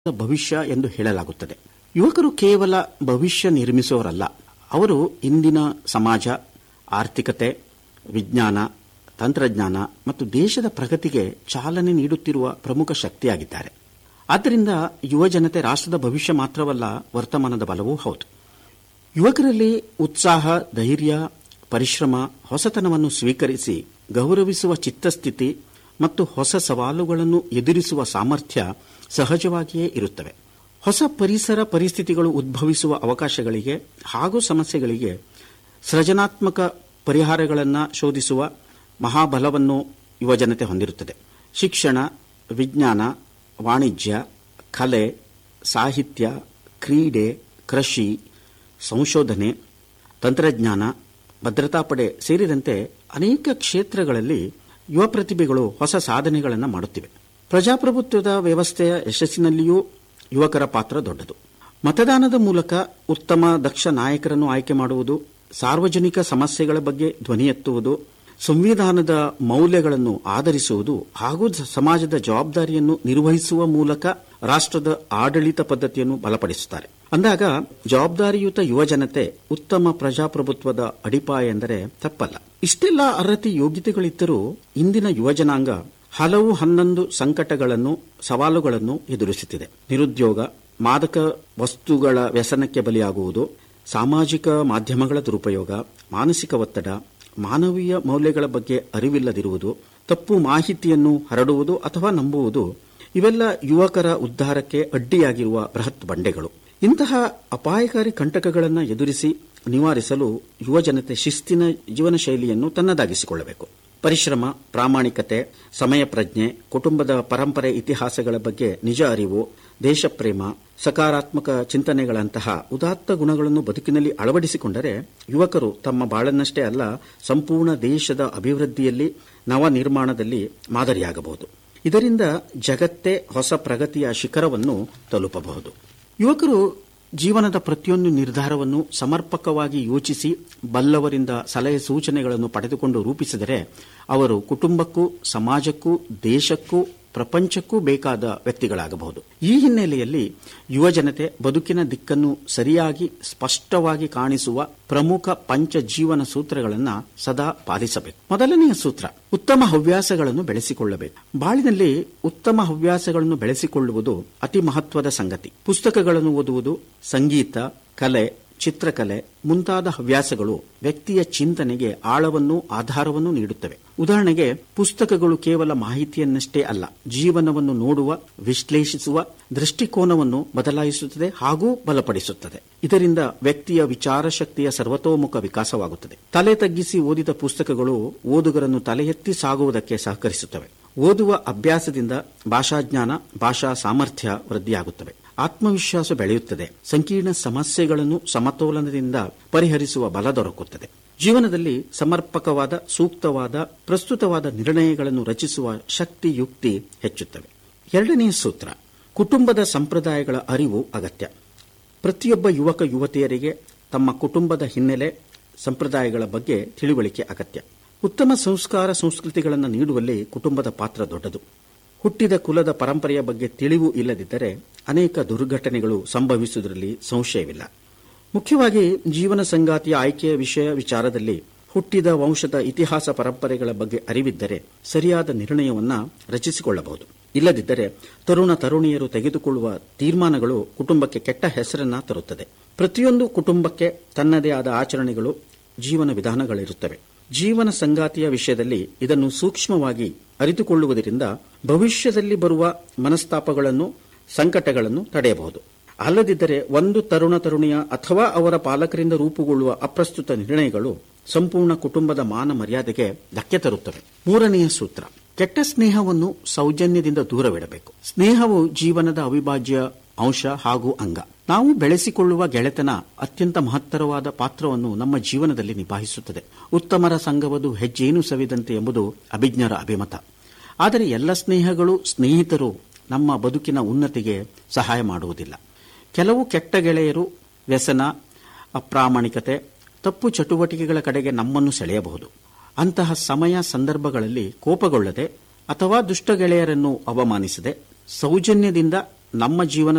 ಭವಿಷ್ಯ ಎಂದು ಹೇಳಲಾಗುತ್ತದೆ ಯುವಕರು ಕೇವಲ ಭವಿಷ್ಯ ನಿರ್ಮಿಸುವವರಲ್ಲ ಅವರು ಇಂದಿನ ಸಮಾಜ ಆರ್ಥಿಕತೆ ವಿಜ್ಞಾನ ತಂತ್ರಜ್ಞಾನ ಮತ್ತು ದೇಶದ ಪ್ರಗತಿಗೆ ಚಾಲನೆ ನೀಡುತ್ತಿರುವ ಪ್ರಮುಖ ಶಕ್ತಿಯಾಗಿದ್ದಾರೆ ಆದ್ದರಿಂದ ಯುವಜನತೆ ರಾಷ್ಟ್ರದ ಭವಿಷ್ಯ ಮಾತ್ರವಲ್ಲ ವರ್ತಮಾನದ ಬಲವೂ ಹೌದು ಯುವಕರಲ್ಲಿ ಉತ್ಸಾಹ ಧೈರ್ಯ ಪರಿಶ್ರಮ ಹೊಸತನವನ್ನು ಸ್ವೀಕರಿಸಿ ಗೌರವಿಸುವ ಚಿತ್ತಸ್ಥಿತಿ ಮತ್ತು ಹೊಸ ಸವಾಲುಗಳನ್ನು ಎದುರಿಸುವ ಸಾಮರ್ಥ್ಯ ಸಹಜವಾಗಿಯೇ ಇರುತ್ತವೆ ಹೊಸ ಪರಿಸರ ಪರಿಸ್ಥಿತಿಗಳು ಉದ್ಭವಿಸುವ ಅವಕಾಶಗಳಿಗೆ ಹಾಗೂ ಸಮಸ್ಯೆಗಳಿಗೆ ಸೃಜನಾತ್ಮಕ ಪರಿಹಾರಗಳನ್ನು ಶೋಧಿಸುವ ಮಹಾಬಲವನ್ನು ಯುವಜನತೆ ಹೊಂದಿರುತ್ತದೆ ಶಿಕ್ಷಣ ವಿಜ್ಞಾನ ವಾಣಿಜ್ಯ ಕಲೆ ಸಾಹಿತ್ಯ ಕ್ರೀಡೆ ಕೃಷಿ ಸಂಶೋಧನೆ ತಂತ್ರಜ್ಞಾನ ಭದ್ರತಾ ಪಡೆ ಸೇರಿದಂತೆ ಅನೇಕ ಕ್ಷೇತ್ರಗಳಲ್ಲಿ ಯುವ ಪ್ರತಿಭೆಗಳು ಹೊಸ ಸಾಧನೆಗಳನ್ನು ಮಾಡುತ್ತಿವೆ ಪ್ರಜಾಪ್ರಭುತ್ವದ ವ್ಯವಸ್ಥೆಯ ಯಶಸ್ಸಿನಲ್ಲಿಯೂ ಯುವಕರ ಪಾತ್ರ ದೊಡ್ಡದು ಮತದಾನದ ಮೂಲಕ ಉತ್ತಮ ದಕ್ಷ ನಾಯಕರನ್ನು ಆಯ್ಕೆ ಮಾಡುವುದು ಸಾರ್ವಜನಿಕ ಸಮಸ್ಯೆಗಳ ಬಗ್ಗೆ ಧ್ವನಿ ಎತ್ತುವುದು ಸಂವಿಧಾನದ ಮೌಲ್ಯಗಳನ್ನು ಆಧರಿಸುವುದು ಹಾಗೂ ಸಮಾಜದ ಜವಾಬ್ದಾರಿಯನ್ನು ನಿರ್ವಹಿಸುವ ಮೂಲಕ ರಾಷ್ಟ್ರದ ಆಡಳಿತ ಪದ್ಧತಿಯನ್ನು ಬಲಪಡಿಸುತ್ತಾರೆ ಅಂದಾಗ ಜವಾಬ್ದಾರಿಯುತ ಯುವಜನತೆ ಉತ್ತಮ ಪ್ರಜಾಪ್ರಭುತ್ವದ ಅಡಿಪಾಯ ಎಂದರೆ ತಪ್ಪಲ್ಲ ಇಷ್ಟೆಲ್ಲ ಅರ್ಹತೆ ಯೋಗ್ಯತೆಗಳಿದ್ದರೂ ಇಂದಿನ ಯುವಜನಾಂಗ ಹಲವು ಹನ್ನೊಂದು ಸಂಕಟಗಳನ್ನು ಸವಾಲುಗಳನ್ನು ಎದುರಿಸುತ್ತಿದೆ ನಿರುದ್ಯೋಗ ಮಾದಕ ವಸ್ತುಗಳ ವ್ಯಸನಕ್ಕೆ ಬಲಿಯಾಗುವುದು ಸಾಮಾಜಿಕ ಮಾಧ್ಯಮಗಳ ದುರುಪಯೋಗ ಮಾನಸಿಕ ಒತ್ತಡ ಮಾನವೀಯ ಮೌಲ್ಯಗಳ ಬಗ್ಗೆ ಅರಿವಿಲ್ಲದಿರುವುದು ತಪ್ಪು ಮಾಹಿತಿಯನ್ನು ಹರಡುವುದು ಅಥವಾ ನಂಬುವುದು ಇವೆಲ್ಲ ಯುವಕರ ಉದ್ಧಾರಕ್ಕೆ ಅಡ್ಡಿಯಾಗಿರುವ ಬೃಹತ್ ಬಂಡೆಗಳು ಇಂತಹ ಅಪಾಯಕಾರಿ ಕಂಟಕಗಳನ್ನು ಎದುರಿಸಿ ನಿವಾರಿಸಲು ಯುವಜನತೆ ಶಿಸ್ತಿನ ಜೀವನ ಶೈಲಿಯನ್ನು ತನ್ನದಾಗಿಸಿಕೊಳ್ಳಬೇಕು ಪರಿಶ್ರಮ ಪ್ರಾಮಾಣಿಕತೆ ಸಮಯ ಪ್ರಜ್ಞೆ ಕುಟುಂಬದ ಪರಂಪರೆ ಇತಿಹಾಸಗಳ ಬಗ್ಗೆ ನಿಜ ಅರಿವು ದೇಶಪ್ರೇಮ ಸಕಾರಾತ್ಮಕ ಚಿಂತನೆಗಳಂತಹ ಉದಾತ್ತ ಗುಣಗಳನ್ನು ಬದುಕಿನಲ್ಲಿ ಅಳವಡಿಸಿಕೊಂಡರೆ ಯುವಕರು ತಮ್ಮ ಬಾಳನ್ನಷ್ಟೇ ಅಲ್ಲ ಸಂಪೂರ್ಣ ದೇಶದ ಅಭಿವೃದ್ಧಿಯಲ್ಲಿ ನವ ನಿರ್ಮಾಣದಲ್ಲಿ ಮಾದರಿಯಾಗಬಹುದು ಇದರಿಂದ ಜಗತ್ತೇ ಹೊಸ ಪ್ರಗತಿಯ ಶಿಖರವನ್ನು ತಲುಪಬಹುದು ಯುವಕರು ಜೀವನದ ಪ್ರತಿಯೊಂದು ನಿರ್ಧಾರವನ್ನು ಸಮರ್ಪಕವಾಗಿ ಯೋಚಿಸಿ ಬಲ್ಲವರಿಂದ ಸಲಹೆ ಸೂಚನೆಗಳನ್ನು ಪಡೆದುಕೊಂಡು ರೂಪಿಸಿದರೆ ಅವರು ಕುಟುಂಬಕ್ಕೂ ಸಮಾಜಕ್ಕೂ ದೇಶಕ್ಕೂ ಪ್ರಪಂಚಕ್ಕೂ ಬೇಕಾದ ವ್ಯಕ್ತಿಗಳಾಗಬಹುದು ಈ ಹಿನ್ನೆಲೆಯಲ್ಲಿ ಯುವಜನತೆ ಬದುಕಿನ ದಿಕ್ಕನ್ನು ಸರಿಯಾಗಿ ಸ್ಪಷ್ಟವಾಗಿ ಕಾಣಿಸುವ ಪ್ರಮುಖ ಪಂಚ ಜೀವನ ಸೂತ್ರಗಳನ್ನು ಸದಾ ಪಾಲಿಸಬೇಕು ಮೊದಲನೆಯ ಸೂತ್ರ ಉತ್ತಮ ಹವ್ಯಾಸಗಳನ್ನು ಬೆಳೆಸಿಕೊಳ್ಳಬೇಕು ಬಾಳಿನಲ್ಲಿ ಉತ್ತಮ ಹವ್ಯಾಸಗಳನ್ನು ಬೆಳೆಸಿಕೊಳ್ಳುವುದು ಅತಿ ಮಹತ್ವದ ಸಂಗತಿ ಪುಸ್ತಕಗಳನ್ನು ಓದುವುದು ಸಂಗೀತ ಕಲೆ ಚಿತ್ರಕಲೆ ಮುಂತಾದ ಹವ್ಯಾಸಗಳು ವ್ಯಕ್ತಿಯ ಚಿಂತನೆಗೆ ಆಳವನ್ನು ಆಧಾರವನ್ನು ನೀಡುತ್ತವೆ ಉದಾಹರಣೆಗೆ ಪುಸ್ತಕಗಳು ಕೇವಲ ಮಾಹಿತಿಯನ್ನಷ್ಟೇ ಅಲ್ಲ ಜೀವನವನ್ನು ನೋಡುವ ವಿಶ್ಲೇಷಿಸುವ ದೃಷ್ಟಿಕೋನವನ್ನು ಬದಲಾಯಿಸುತ್ತದೆ ಹಾಗೂ ಬಲಪಡಿಸುತ್ತದೆ ಇದರಿಂದ ವ್ಯಕ್ತಿಯ ವಿಚಾರ ಶಕ್ತಿಯ ಸರ್ವತೋಮುಖ ವಿಕಾಸವಾಗುತ್ತದೆ ತಲೆ ತಗ್ಗಿಸಿ ಓದಿದ ಪುಸ್ತಕಗಳು ಓದುಗರನ್ನು ತಲೆ ಎತ್ತಿ ಸಾಗುವುದಕ್ಕೆ ಸಹಕರಿಸುತ್ತವೆ ಓದುವ ಅಭ್ಯಾಸದಿಂದ ಭಾಷಾಜ್ಞಾನ ಭಾಷಾ ಸಾಮರ್ಥ್ಯ ವೃದ್ಧಿಯಾಗುತ್ತವೆ ಆತ್ಮವಿಶ್ವಾಸ ಬೆಳೆಯುತ್ತದೆ ಸಂಕೀರ್ಣ ಸಮಸ್ಯೆಗಳನ್ನು ಸಮತೋಲನದಿಂದ ಪರಿಹರಿಸುವ ಬಲ ದೊರಕುತ್ತದೆ ಜೀವನದಲ್ಲಿ ಸಮರ್ಪಕವಾದ ಸೂಕ್ತವಾದ ಪ್ರಸ್ತುತವಾದ ನಿರ್ಣಯಗಳನ್ನು ರಚಿಸುವ ಶಕ್ತಿ ಯುಕ್ತಿ ಹೆಚ್ಚುತ್ತವೆ ಎರಡನೆಯ ಸೂತ್ರ ಕುಟುಂಬದ ಸಂಪ್ರದಾಯಗಳ ಅರಿವು ಅಗತ್ಯ ಪ್ರತಿಯೊಬ್ಬ ಯುವಕ ಯುವತಿಯರಿಗೆ ತಮ್ಮ ಕುಟುಂಬದ ಹಿನ್ನೆಲೆ ಸಂಪ್ರದಾಯಗಳ ಬಗ್ಗೆ ತಿಳಿವಳಿಕೆ ಅಗತ್ಯ ಉತ್ತಮ ಸಂಸ್ಕಾರ ಸಂಸ್ಕೃತಿಗಳನ್ನು ನೀಡುವಲ್ಲಿ ಕುಟುಂಬದ ಪಾತ್ರ ದೊಡ್ಡದು ಹುಟ್ಟಿದ ಕುಲದ ಪರಂಪರೆಯ ಬಗ್ಗೆ ತಿಳಿವು ಇಲ್ಲದಿದ್ದರೆ ಅನೇಕ ದುರ್ಘಟನೆಗಳು ಸಂಭವಿಸುವುದರಲ್ಲಿ ಸಂಶಯವಿಲ್ಲ ಮುಖ್ಯವಾಗಿ ಜೀವನ ಸಂಗಾತಿಯ ಆಯ್ಕೆಯ ವಿಷಯ ವಿಚಾರದಲ್ಲಿ ಹುಟ್ಟಿದ ವಂಶದ ಇತಿಹಾಸ ಪರಂಪರೆಗಳ ಬಗ್ಗೆ ಅರಿವಿದ್ದರೆ ಸರಿಯಾದ ನಿರ್ಣಯವನ್ನ ರಚಿಸಿಕೊಳ್ಳಬಹುದು ಇಲ್ಲದಿದ್ದರೆ ತರುಣ ತರುಣಿಯರು ತೆಗೆದುಕೊಳ್ಳುವ ತೀರ್ಮಾನಗಳು ಕುಟುಂಬಕ್ಕೆ ಕೆಟ್ಟ ಹೆಸರನ್ನ ತರುತ್ತದೆ ಪ್ರತಿಯೊಂದು ಕುಟುಂಬಕ್ಕೆ ತನ್ನದೇ ಆದ ಆಚರಣೆಗಳು ಜೀವನ ವಿಧಾನಗಳಿರುತ್ತವೆ ಜೀವನ ಸಂಗಾತಿಯ ವಿಷಯದಲ್ಲಿ ಇದನ್ನು ಸೂಕ್ಷ್ಮವಾಗಿ ಅರಿತುಕೊಳ್ಳುವುದರಿಂದ ಭವಿಷ್ಯದಲ್ಲಿ ಬರುವ ಮನಸ್ತಾಪಗಳನ್ನು ಸಂಕಟಗಳನ್ನು ತಡೆಯಬಹುದು ಅಲ್ಲದಿದ್ದರೆ ಒಂದು ತರುಣ ತರುಣಿಯ ಅಥವಾ ಅವರ ಪಾಲಕರಿಂದ ರೂಪುಗೊಳ್ಳುವ ಅಪ್ರಸ್ತುತ ನಿರ್ಣಯಗಳು ಸಂಪೂರ್ಣ ಕುಟುಂಬದ ಮಾನ ಮರ್ಯಾದೆಗೆ ಧಕ್ಕೆ ತರುತ್ತವೆ ಮೂರನೆಯ ಸೂತ್ರ ಕೆಟ್ಟ ಸ್ನೇಹವನ್ನು ಸೌಜನ್ಯದಿಂದ ದೂರವಿಡಬೇಕು ಸ್ನೇಹವು ಜೀವನದ ಅವಿಭಾಜ್ಯ ಅಂಶ ಹಾಗೂ ಅಂಗ ನಾವು ಬೆಳೆಸಿಕೊಳ್ಳುವ ಗೆಳೆತನ ಅತ್ಯಂತ ಮಹತ್ತರವಾದ ಪಾತ್ರವನ್ನು ನಮ್ಮ ಜೀವನದಲ್ಲಿ ನಿಭಾಯಿಸುತ್ತದೆ ಉತ್ತಮರ ಸಂಘವದು ಹೆಜ್ಜೇನು ಸವಿದಂತೆ ಎಂಬುದು ಅಭಿಜ್ಞರ ಅಭಿಮತ ಆದರೆ ಎಲ್ಲ ಸ್ನೇಹಗಳು ಸ್ನೇಹಿತರು ನಮ್ಮ ಬದುಕಿನ ಉನ್ನತಿಗೆ ಸಹಾಯ ಮಾಡುವುದಿಲ್ಲ ಕೆಲವು ಕೆಟ್ಟ ಗೆಳೆಯರು ವ್ಯಸನ ಅಪ್ರಾಮಾಣಿಕತೆ ತಪ್ಪು ಚಟುವಟಿಕೆಗಳ ಕಡೆಗೆ ನಮ್ಮನ್ನು ಸೆಳೆಯಬಹುದು ಅಂತಹ ಸಮಯ ಸಂದರ್ಭಗಳಲ್ಲಿ ಕೋಪಗೊಳ್ಳದೆ ಅಥವಾ ದುಷ್ಟ ಗೆಳೆಯರನ್ನು ಅವಮಾನಿಸದೆ ಸೌಜನ್ಯದಿಂದ ನಮ್ಮ ಜೀವನ